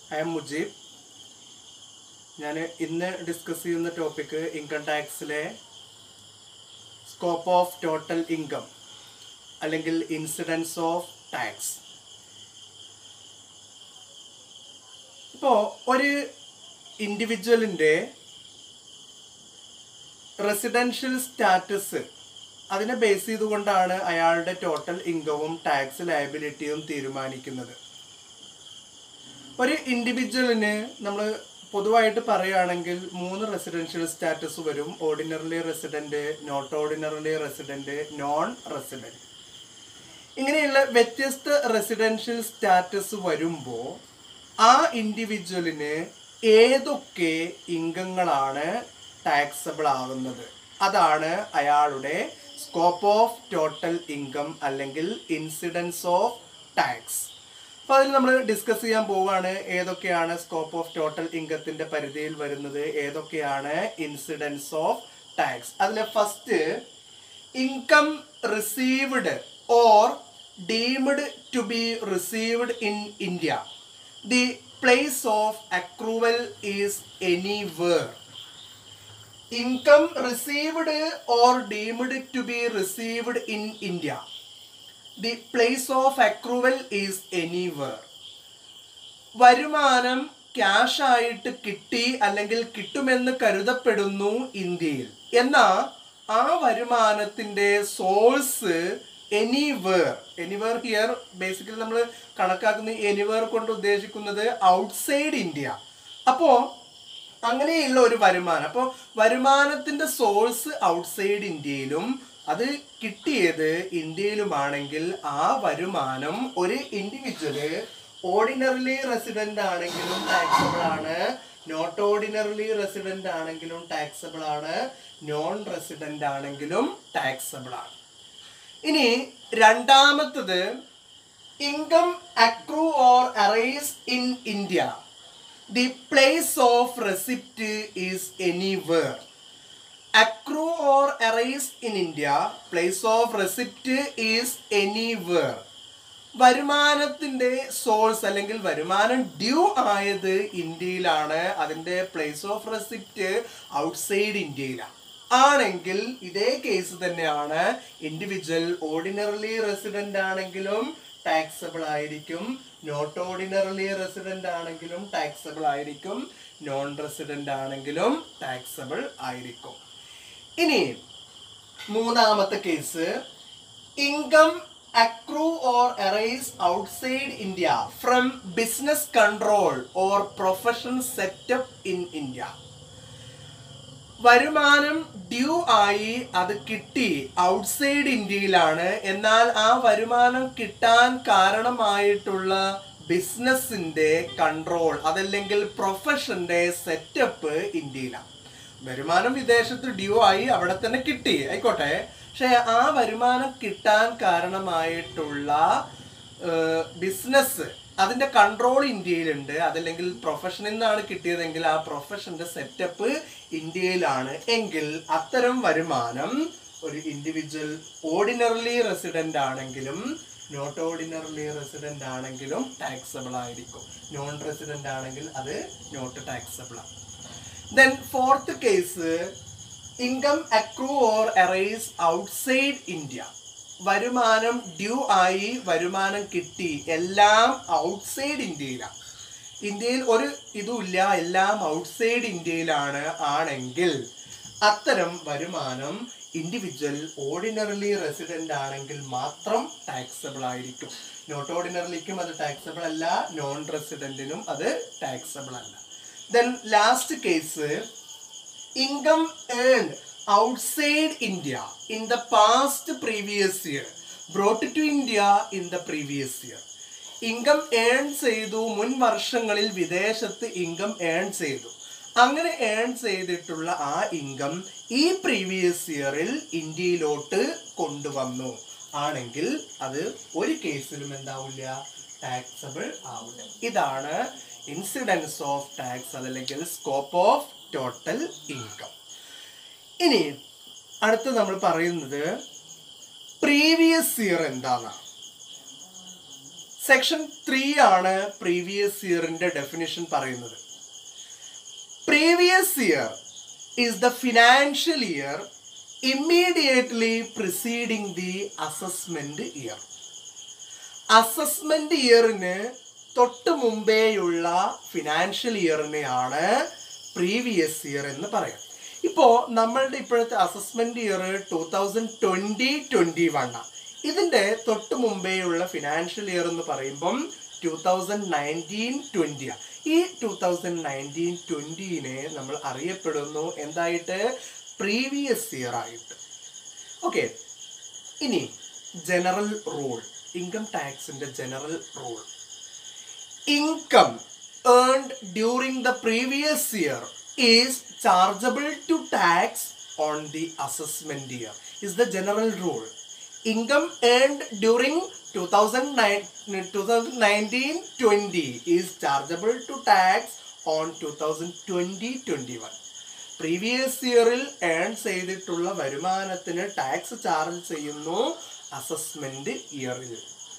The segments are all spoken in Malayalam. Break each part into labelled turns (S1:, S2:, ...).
S1: ഐ എം മുജീബ് ഞാൻ ഇന്ന് ഡിസ്കസ് ചെയ്യുന്ന ടോപ്പിക്ക് ഇൻകം ടാക്സിലെ സ്കോപ്പ് ഓഫ് ടോട്ടൽ ഇൻകം അല്ലെങ്കിൽ ഇൻസിഡൻസ് ഓഫ് ടാക്സ് ഇപ്പോൾ ഒരു ഇൻഡിവിജ്വലിൻ്റെ റെസിഡൻഷ്യൽ സ്റ്റാറ്റസ് അതിനെ ബേസ് ചെയ്തുകൊണ്ടാണ് അയാളുടെ ടോട്ടൽ ഇൻകവും ടാക്സ് ലയബിലിറ്റിയും തീരുമാനിക്കുന്നത് ഒരു ഇൻഡിവിജ്വലിന് നമ്മൾ പൊതുവായിട്ട് പറയുകയാണെങ്കിൽ മൂന്ന് റെസിഡൻഷ്യൽ സ്റ്റാറ്റസ് വരും ordinarily resident not ordinarily resident non resident ഇങ്ങനെയുള്ള വ്യത്യസ്ത റെസിഡൻഷ്യൽ സ്റ്റാറ്റസ് വരുമ്പോൾ ആ ഇൻഡിവിജ്വലിന് ഏതൊക്കെ ഇംഗങ്ങളാണ് ടാക്സബിൾ ആവുന്നത് അതാണ് അയാളുടെ സ്കോപ്പ് ഓഫ് ടോട്ടൽ ഇൻകം അല്ലെങ്കിൽ ഇൻസിഡൻസ് ഓഫ് ടാക്സ് അപ്പോൾ അതിൽ നമ്മൾ ഡിസ്കസ് ചെയ്യാൻ പോവുകയാണ് ഏതൊക്കെയാണ് സ്കോപ്പ് ഓഫ് ടോട്ടൽ ഇൻകത്തിന്റെ പരിധിയിൽ വരുന്നത് ഏതൊക്കെയാണ് ഇൻസിഡൻസ് ഓഫ് ടാക്സ് അതിലെ first income received or deemed to be received in India the place of accrual is anywhere income received or deemed to be received in India the place of accrual is anywhere വരുമാനം ക്യാഷ് ആയിട്ട് കിട്ടി അല്ലെങ്കിൽ കിട്ടുമെന്ന് കരുതപ്പെടുന്നു ഇന്ത്യയിൽ എന്നാൽ ആ വരുമാനത്തിന്റെ source anywhere anywhere here basically നമ്മൾ കണക്കാക്കുന്ന എനിവേർ കൊണ്ട് ഉദ്ദേശിക്കുന്നത് ഔട്ട്സൈഡ് ഇന്ത്യ അപ്പോൾ അങ്ങനെയുള്ള ഒരു വരുമാനം അപ്പോൾ വരുമാനത്തിന്റെ സോഴ്സ് ഔട്ട്സൈഡ് ഇന്ത്യയിലും അത് കിട്ടിയത് ഇന്ത്യയിലുമാണെങ്കിൽ ആ വരുമാനം ഒരു ഇൻഡിവിജ്വല് ഓർഡിനറിലി റെസിഡന്റ് ആണെങ്കിലും ടാക്സബിൾ ആണ് നോട്ട് ഓർഡിനറിലി റെസിഡന്റ് ആണെങ്കിലും ടാക്സബിൾ ആണ് നോൺ റെസിഡന്റ് ആണെങ്കിലും ടാക്സബിൾ ആണ് ഇനി രണ്ടാമത്തത് income accrue or arise in India the place of receipt is anywhere accrue or arise in India place of receipt is anywhere വരുമാനത്തിന്റെ സോഴ്സ് അല്ലെങ്കിൽ വരുമാനം ഡ്യൂ ആയത് ഇന്ത്യയിലാണ് അതിന്റെ പ്ലേസ് ഓഫ് റെസിപ്റ്റ് ഔട്ട്സൈഡ് ഇന്ത്യയിലാണ് ആണെങ്കിൽ ഇതേ കേസ് തന്നെയാണ് ഇൻഡിവിജ്വൽ ഓർഡിനറിലി റെസിഡന്റ് ആണെങ്കിലും ടാക്സബിൾ ആയിരിക്കും നോട്ട് ഓർഡിനറിലി റെസിഡന്റ് ആണെങ്കിലും ടാക്സബിൾ ആയിരിക്കും നോൺ റെസിഡന്റ് ആണെങ്കിലും ടാക്സബിൾ ആയിരിക്കും ഇനി മൂന്നാമത്തെ case income accrue or arise outside India from business control or profession setup in India വരുമാനം ഡ്യൂ ആയി അത് കിട്ടി ഔട്ട്സൈഡ് ഇന്ത്യയിലാണ് എന്നാൽ ആ വരുമാനം കിട്ടാൻ കാരണമായിട്ടുള്ള ബിസിനസിന്റെ കൺട്രോൾ അതല്ലെങ്കിൽ പ്രൊഫഷന്റെ സെറ്റപ്പ് ഇന്ത്യയിലാണ് വരുമാനം വിദേശത്ത് ഡ്യൂ ആയി അവിടെ തന്നെ കിട്ടി ആയിക്കോട്ടെ പക്ഷെ ആ വരുമാനം കിട്ടാൻ കാരണമായിട്ടുള്ള ബിസിനസ് അതിന്റെ കൺട്രോൾ ഇന്ത്യയിലുണ്ട് അതല്ലെങ്കിൽ പ്രൊഫഷനിൽ നിന്നാണ് കിട്ടിയതെങ്കിൽ ആ പ്രൊഫഷന്റെ സെറ്റപ്പ് ഇന്ത്യയിലാണ് എങ്കിൽ അത്തരം വരുമാനം ഒരു ഇൻഡിവിജ്വൽ ഓർഡിനറിലി റെസിഡന്റ് ആണെങ്കിലും നോട്ട് ഓർഡിനറിലി റെസിഡന്റ് ആണെങ്കിലും ടാക്സബിൾ ആയിരിക്കും നോൺ റെസിഡന്റ് ആണെങ്കിൽ അത് നോട്ട് ടാക്സബിൾ ആണ് then fourth case income accrue or arise outside India വരുമാനം ഡ്യൂ ആയി വരുമാനം കിട്ടി എല്ലാം ഔട്ട്സൈഡ് ഇന്ത്യയിലാണ് ഇന്ത്യയിൽ ഒരു ഇതുമില്ല എല്ലാം ഔട്ട്സൈഡ് ഇന്ത്യയിലാണ് ആണെങ്കിൽ അത്തരം വരുമാനം ഇൻഡിവിജ്വൽ ഓർഡിനറിലി റെസിഡന്റ് ആണെങ്കിൽ മാത്രം ടാക്സബിൾ ആയിരിക്കും നോട്ട് ഓർഡിനറിലിക്കും അത് ടാക്സബിൾ അല്ല നോൺ റെസിഡന്റിനും അത് ടാക്സബിൾ അല്ല then last case income earned outside India in the past previous year brought to India in the previous year income earn ചെയ്തു മുൻ വർഷങ്ങളിൽ വിദേശത്ത് ഇൻകം ഏൺ ചെയ്തു അങ്ങനെ ഏൺ ചെയ്തിട്ടുള്ള ആ ഇൻകം ഈ പ്രീവിയസ് ഇയറിൽ ഇന്ത്യയിലോട്ട് കൊണ്ടുവന്നു ആണെങ്കിൽ അത് ഒരു കേസിലും എന്താവില്ല ടാക്സബിൾ ആവില്ല ഇതാണ് ഇൻസിഡൻസ് ഓഫ് ടാക്സ് അതല്ലെങ്കിൽ സ്കോപ്പ് ഓഫ് ടോട്ടൽ ഇൻകം ഇനി അടുത്ത് നമ്മൾ പറയുന്നത് പ്രീവിയസ് ഇയർ എന്താണ് സെക്ഷൻ ത്രീ ആണ് പ്രീവിയസ് ഇയറിന്റെ ഡെഫിനിഷൻ പറയുന്നത് previous year is the financial year immediately preceding the assessment year assessment ഇയറിന് തൊട്ട് മുമ്പേയുള്ള ഫിനാൻഷ്യൽ ഇയറിനെയാണ് പ്രീവിയസ് ഇയർ എന്ന് പറയാം ഇപ്പോൾ നമ്മളുടെ ഇപ്പോഴത്തെ assessment year two thousand twenty twenty one ഇതിന്റെ തൊട്ട് മുമ്പേയുള്ള ഫിനാൻഷ്യൽ ഇയർ എന്ന് പറയുമ്പം ടൂ തൗസൻഡ് നയൻറ്റീൻ ട്വന്റി ഈ ടൂ തൗസൻഡ് നയൻറ്റീൻ ട്വന്റിനെ നമ്മൾ അറിയപ്പെടുന്നു എന്തായിട്ട് പ്രീവിയസ് ഇയർ ആയിട്ട് ഓക്കെ ഇനി ജനറൽ റൂൾ ഇൻകം ടാക്സിന്റെ general rule income earned during the previous year is chargeable to tax on the assessment year is the general rule income earned during 2019-20 is chargeable to tax on 2020-21 previous ഇയറിൽ ഏൺ ചെയ്തിട്ടുള്ള വരുമാനത്തിന് ടാക്സ് ചാർജ് ചെയ്യുന്നു അസസ്മെന്റ് ഇയറിൽ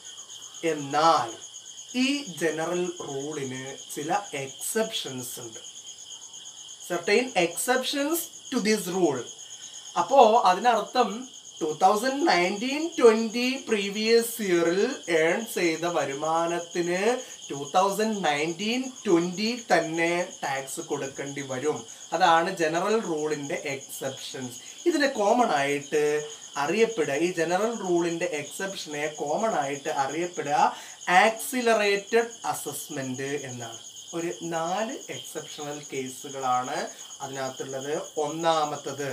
S1: എന്നാൽ ഈ ജനറൽ റൂളിന് ചില എക്സെപ്ഷൻസ് ഉണ്ട് certain exceptions to this rule അപ്പോ അതിനർത്ഥം two thousand nineteen twenty previous ഇയറിൽ ഏൺ ചെയ്ത വരുമാനത്തിന് ടൂ തൗസൻഡ് നയൻറ്റീൻ ട്വന്റി തന്നെ ടാക്സ് കൊടുക്കേണ്ടി വരും അതാണ് ജനറൽ റൂളിന്റെ എക്സെപ്ഷൻസ് ഇതിന് കോമൺ ആയിട്ട് അറിയപ്പെടുക ഈ ജനറൽ റൂളിന്റെ എക്സെപ്ഷനെ കോമൺ ആയിട്ട് അറിയപ്പെടുക ആക്സിലറേറ്റഡ് അസസ്മെന്റ് എന്നാണ് ഒരു നാല് എക്സെപ്ഷണൽ കേസുകളാണ് അതിനകത്തുള്ളത് ഒന്നാമത്തത്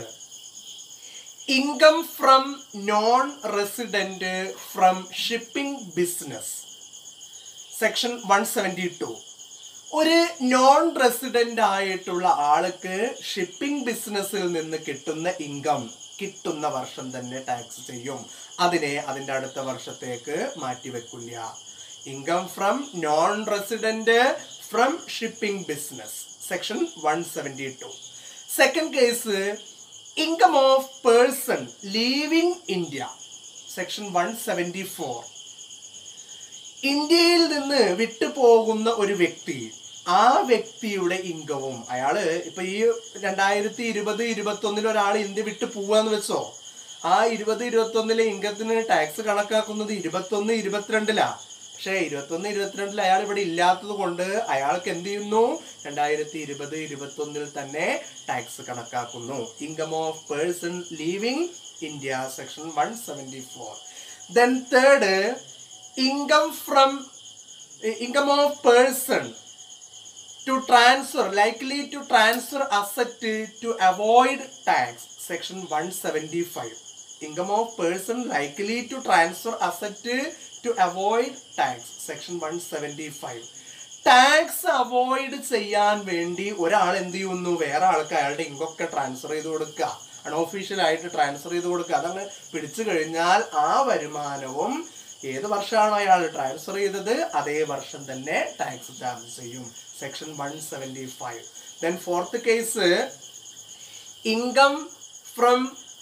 S1: income from non resident from shipping business section one seventy two ഒരു നോൺ റെസിഡന്റ് ആയിട്ടുള്ള ആൾക്ക് ഷിപ്പിംഗ് ബിസിനസ്സിൽ നിന്ന് കിട്ടുന്ന ഇൻകം കിട്ടുന്ന വർഷം തന്നെ ടാക്സ് ചെയ്യും അതിനെ അതിൻ്റെ അടുത്ത വർഷത്തേക്ക് മാറ്റിവെക്കില്ല income from non resident from shipping business section one seventy two second case income of person leaving India section one seventy four ഇന്ത്യയിൽ നിന്ന് വിട്ടുപോകുന്ന ഒരു വ്യക്തി ആ വ്യക്തിയുടെ ഇൻകവും അയാള് ഇപ്പൊ ഈ രണ്ടായിരത്തി ഇരുപത് ഇരുപത്തി ഒന്നിൽ ഒരാൾ ഇന്ത്യ വിട്ടു പോവാന്ന് വെച്ചോ ആ ഇരുപത് ഇരുപത്തി ഒന്നിലെ ഇൻകത്തിന് ടാക്സ് കണക്കാക്കുന്നത് ഇരുപത്തൊന്ന് ഇരുപത്തിരണ്ടിലാ പക്ഷേ ഇരുപത്തൊന്ന് ഇരുപത്തിരണ്ടിൽ അയാൾ ഇവിടെ ഇല്ലാത്തത് കൊണ്ട് അയാൾക്ക് എന്ത് ചെയ്യുന്നു രണ്ടായിരത്തി ഇരുപത് ഇരുപത്തി ഒന്നിൽ തന്നെ ടാക്സ് കണക്കാക്കുന്നു income of person leaving India section one seventy four then third income from income of person to transfer likely to transfer asset to avoid tax section 175 income of person likely to transfer asset to avoid tax section 175 tax avoid ചെയ്യാൻ വേണ്ടി ഒരാൾ എന്ത് ചെയ്യുന്നു വേറെ ആൾക്ക് അയാളുടെ ഇൻകൊക്കെ ട്രാൻസ്ഫർ ചെയ്ത് കൊടുക്കുക അൺഒഫീഷ്യൽ ആയിട്ട് ട്രാൻസ്ഫർ ചെയ്ത് കൊടുക്കുക അതങ്ങ് പിടിച്ചു കഴിഞ്ഞാൽ ആ വരുമാനവും ഏത് വർഷമാണോ അയാൾ ട്രാൻസ്ഫർ ചെയ്തത് അതേ വർഷം തന്നെ ടാക്സ് ചാർജ് ചെയ്യും section one seventy five then fourth case income from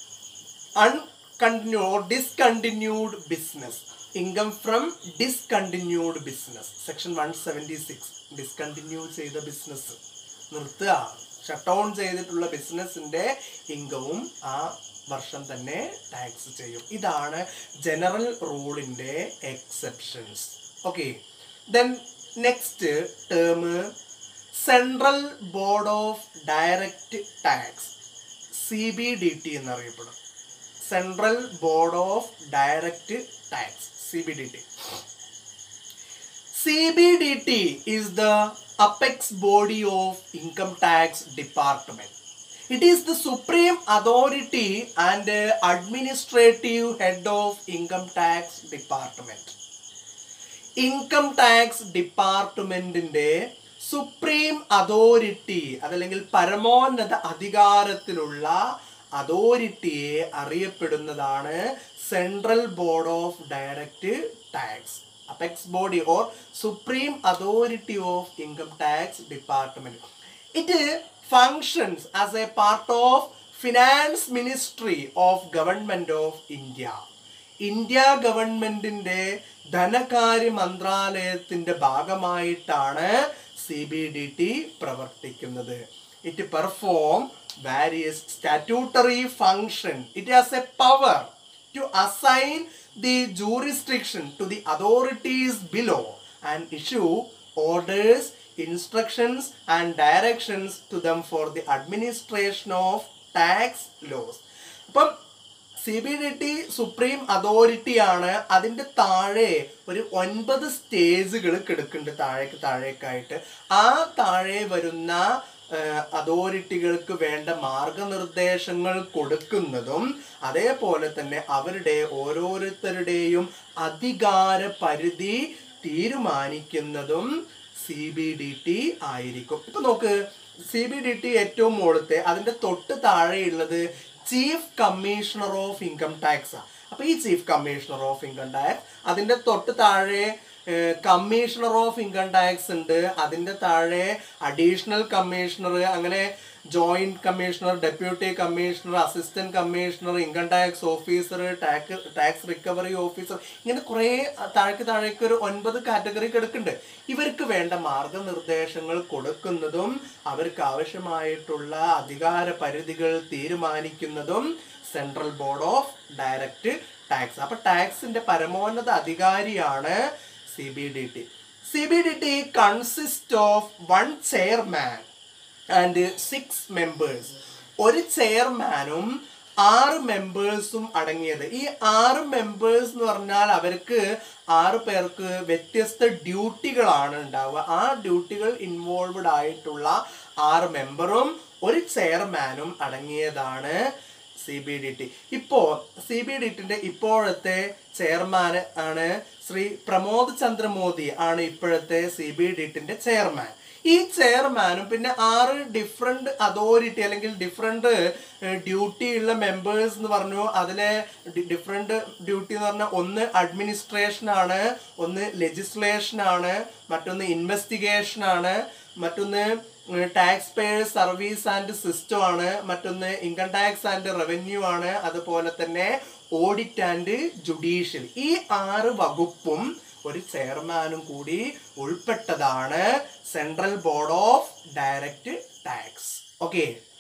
S1: uncontinue discontinued business income from discontinued business section one seventy six discontinue ചെയ്ത ബിസിനസ് നിർത്തുക ഷട്ട് ഡൗൺ ചെയ്തിട്ടുള്ള ബിസിനസിന്റെ ഇൻകവും ആ വർഷം തന്നെ ടാക്സ് ചെയ്യും ഇതാണ് ജനറൽ റൂളിന്റെ exceptions okay then next term central board of direct tax C B D T എന്നറിയപ്പെടും central board of direct tax C B D T CBDT is the apex body of income tax department. It is the supreme authority and uh, administrative head of income tax department. Income tax ഡിപ്പാർട്ട്മെന്റിന്റെ സുപ്രീം അതോറിറ്റി അതല്ലെങ്കിൽ പരമോന്നത അധികാരത്തിലുള്ള അതോറിറ്റിയെ അറിയപ്പെടുന്നതാണ് central board of direct tax apex body or supreme authority of income tax department it functions as a part of finance ministry of government of India India ഗവൺമെന്റിന്റെ ധനകാര്യ മന്ത്രാലയത്തിന്റെ ഭാഗമായിട്ടാണ് സി ബി ഡി ടി പ്രവർത്തിക്കുന്നത് it perform various statutory function it has a power to assign the jurisdiction to the authorities below and issue orders, instructions, and directions to them for the administration of tax laws. അപ്പം C B D T supreme authority ആണ് അതിൻ്റെ താഴെ ഒരു ഒൻപത് സ്റ്റേജുകൾ കിടക്കുന്നുണ്ട് താഴേക്ക് താഴേക്കായിട്ട് ആ താഴെ വരുന്ന അതോറിറ്റികൾക്ക് വേണ്ട മാർഗനിർദ്ദേശങ്ങൾ കൊടുക്കുന്നതും അതേപോലെ തന്നെ അവരുടെ ഓരോരുത്തരുടെയും അധികാര പരിധി തീരുമാനിക്കുന്നതും സി ബി ഡി ടി ആയിരിക്കും ഇപ്പൊ നോക്ക് സി ബി ഡി ടി ഏറ്റവും മുകളിലത്തെ അതിന്റെ തൊട്ട് താഴെയുള്ളത് chief commissioner of income tax അപ്പൊ ഈ chief commissioner of income tax അതിന്റെ തൊട്ട് താഴെ കമ്മീഷണർ ഓഫ് ഇൻകം ടാക്സ് ഉണ്ട് അതിന്റെ താഴെ അഡീഷണൽ കമ്മീഷണർ അങ്ങനെ joint commissioner deputy commissioner assistant commissioner income tax officer tax tax recovery officer ഇങ്ങനെ കുറേ താഴേക്ക് താഴേക്ക് ഒരു ഒൻപത് കാറ്റഗറി കിടക്കുന്നുണ്ട് ഇവർക്ക് വേണ്ട മാർഗനിർദ്ദേശങ്ങൾ കൊടുക്കുന്നതും അവർക്ക് ആവശ്യമായിട്ടുള്ള അധികാര പരിധികൾ തീരുമാനിക്കുന്നതും central board of direct tax അപ്പൊ ടാക്സിന്റെ പരമോന്നത അധികാരിയാണ് C B D T C B D T consist of one chairman and six members ഒരു ചെയർമാനും ആറ് മെമ്പേഴ്സും അടങ്ങിയത് ഈ ആറ് മെമ്പേഴ്സ് എന്ന് പറഞ്ഞാൽ അവർക്ക് ആറ് പേർക്ക് വ്യത്യസ്ത ഡ്യൂട്ടികളാണ് ഉണ്ടാവുക ആ ഡ്യൂട്ടികൾ ഇൻവോൾവഡ് ആയിട്ടുള്ള ആറ് മെമ്പറും ഒരു ചെയർമാനും അടങ്ങിയതാണ് സി ബി ഡി ടി ഇപ്പോ സി ബി ഡി ടിന്റെ ഇപ്പോഴത്തെ ചെയർമാൻ ആണ് ശ്രീ പ്രമോദ് ചന്ദ്ര മോദി ആണ് ഇപ്പോഴത്തെ സി ബി ഡി ടിന്റെ ചെയർമാൻ ഈ ചെയർമാനും പിന്നെ ആറ് ഡിഫറെന്റ് അതോറിറ്റി അല്ലെങ്കിൽ ഡിഫറെന്റ് ഡ്യൂട്ടി ഉള്ള മെമ്പേഴ്സ് എന്ന് പറഞ്ഞു അതിലെ ഡിഫറെന്റ് ഡ്യൂട്ടി എന്ന് പറഞ്ഞാൽ ഒന്ന് അഡ്മിനിസ്ട്രേഷൻ ആണ് ഒന്ന് ലെജിസ്ലേഷൻ ആണ് മറ്റൊന്ന് ഇൻവെസ്റ്റിഗേഷൻ ആണ് മറ്റൊന്ന് tax payers service and system ആണ് മറ്റൊന്ന് ഇൻകം ടാക്സ് ആൻഡ് റവന്യൂ ആണ് അതുപോലെ തന്നെ ഓഡിറ്റ് ആൻഡ് ജുഡീഷ്യൽ ഈ ആറ് വകുപ്പും ഒരു ചെയർമാനും കൂടി ഉൾപ്പെട്ടതാണ് central board of direct tax okay